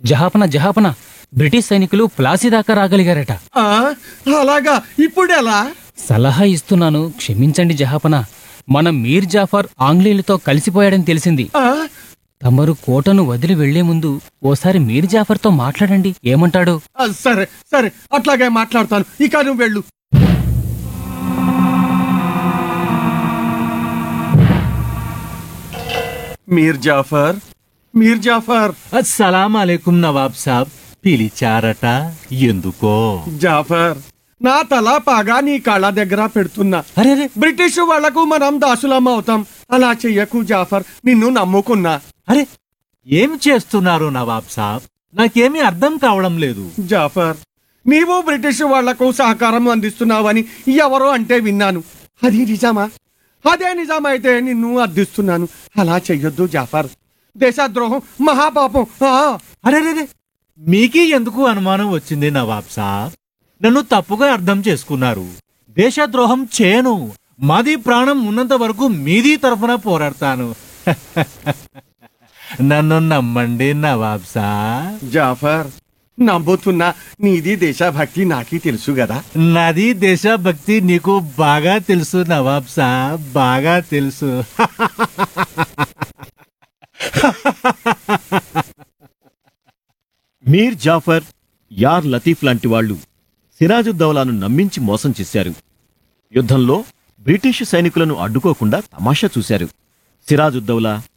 జహాపన జహాపన British సైనికులు ప్లాసీ దాకా రాగలిగారట ఆ, అలాగా ఇప్పుడెలా సలహా ఇస్తున్నాను క్షమించండి జహాపన మన మీర్ జాఫర్ ఆంగ్లేయులతో కలిసిపోయాడని తెలిసింది ఆ, తమరు కోటను వదిలి వెళ్లే ముందు ఓసారి మీర్ జాఫర్తో మాట్లాడండి ఏమంటాడు ఆ, సరే సరే అట్లాగే మాట్లాడతాను ఇక నువ్వు వెళ్ళు మీర్ జాఫర్ మీర్ జాఫర్ అస్సలాం అలైకుం నవాబ్ సాబ్ పిలిచారట ఎందుకో జాఫర్ నా తల పాగా నీ కాళ్ళ దగ్గర పెడుతున్నా అరే రే బ్రిటిష్ వాళ్లకు మనం దాసులం అవుతాం అలా చెయ్యకు జాఫర్ నిన్ను నమ్ముకున్నా అరే ఏం చేస్తున్నారు నవాబ్ సాబ్ నాకేమీ అర్థం కావడం లేదు జాఫర్ నీవు బ్రిటిష్ వాళ్లకు సహకారం అందిస్తున్నావని ఎవరో అంటే విన్నాను అది నిజమా అదే నిజమైతే నిన్ను అర్థిస్తున్నాను అలా చెయ్యొద్దు జాఫర్ దేశద్రోహం మహాపాపం ఆ, అరే రే రే మీకే ఎందుకు అనుమానం వచ్చింది నవాబ్ సాబ్ నన్ను తప్పుగా అర్థం చేసుకున్నారు దేశద్రోహం చేయను మాది ప్రాణం ఉన్నంత వరకు మీది తరఫున పోరాడతాను నన్ను నమ్మండి నవాబ్ సాబ్ జాఫర్ నమ్ముతున్నా నీది దేశభక్తి నాకి తెలుసు కదా నాది దేశభక్తి నీకు బాగా తెలుసు నవాబ్ సాబ్ బాగా తెలుసు మీర్ జాఫర్ యార్ లతీఫ్ లాంటి వాళ్ళు సిరాజుద్దౌలాను నమ్మించి మోసం చేశారు యుద్ధంలో బ్రిటిష్ సైనికులను అడ్డుకోకుండా తమాషా చూశారు సిరాజుద్దౌలా